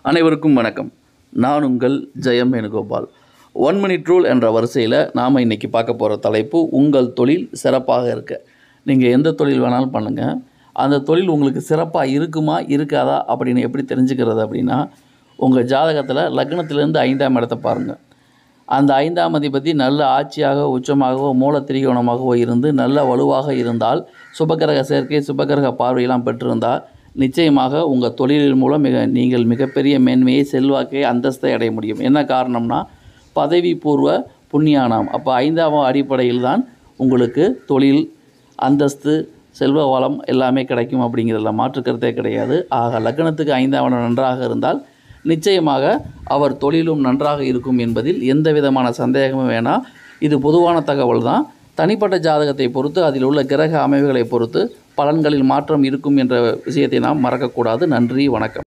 அனைவருக்கும் வணக்கம் நான் உங்கள் Jayam Venugopal one minute rule என்ற வரிசையில் நாம் இன்றைக்கி பார்க்க போகிற தலைப்பு உங்கள் தொழில் சிறப்பாக இருக்க நீங்கள் எந்த தொழில் வேணாலும் பண்ணுங்கள் அந்த தொழில் உங்களுக்கு சிறப்பாக இருக்குமா இருக்காதா அப்படின்னு எப்படி தெரிஞ்சுக்கிறது அப்படின்னா உங்கள் ஜாதகத்தில் லக்னத்திலேருந்து ஐந்தாம் இடத்தை பாருங்கள் அந்த ஐந்தாம் அதிபதி நல்ல ஆட்சியாக உச்சமாகவோ மூல திரிகோணமாகவோ இருந்து நல்ல வலுவாக இருந்தால் சுபகிரக சேர்க்கை சுபகிரக பார்வையெல்லாம் பெற்றிருந்தால் நிச்சயமாக உங்கள் தொழிலின் மூலம் மிக நீங்கள் மிகப்பெரிய மேன்மையை செல்வாக்கை அந்தஸ்தை அடைய முடியும் என்ன காரணம்னா பதவி பூர்வ புண்ணியானாம் அப்போ ஐந்தாம் அடிப்படையில் தான் உங்களுக்கு தொழில் அந்தஸ்து செல்வ வளம் எல்லாமே கிடைக்கும் அப்படிங்கிறதுல மாற்று கருத்தே கிடையாது ஆக லக்னத்துக்கு ஐந்தாம் இடம் நன்றாக இருந்தால் நிச்சயமாக அவர் தொழிலும் நன்றாக இருக்கும் என்பதில் எந்த விதமான சந்தேகமும் வேணாம் இது பொதுவான தகவல் தான் தனிப்பட்ட ஜாதகத்தை பொறுத்து அதில் உள்ள கிரக அமைவுகளை பொறுத்து பலன்களில் மாற்றம் இருக்கும் என்ற விஷயத்தை நாம் மறக்கக்கூடாது நன்றி வணக்கம்